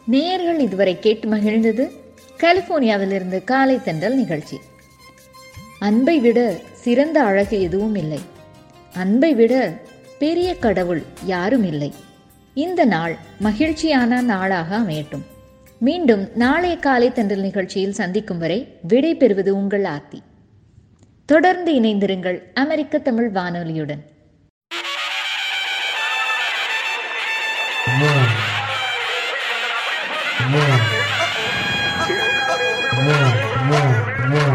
நேயர்கள் இதுவரை கேட்டு மகிழ்ந்தது கலிபோர்னியாவிலிருந்து காலை தென்றல் நிகழ்ச்சி அன்பை விட சிறந்த அழகு எதுவும் இல்லை அன்பை விட பெரிய கடவுள் யாரும் இல்லை இந்த நாள் மகிழ்ச்சியான நாளாக அமையட்டும் மீண்டும் நாளைய காலை தென்றல் நிகழ்ச்சியில் சந்திக்கும் வரை விடை பெறுவது உங்கள் ஆர்த்தி தொடர்ந்து இணைந்திருங்கள் அமெரிக்க தமிழ் வானொலியுடன் One. One. One.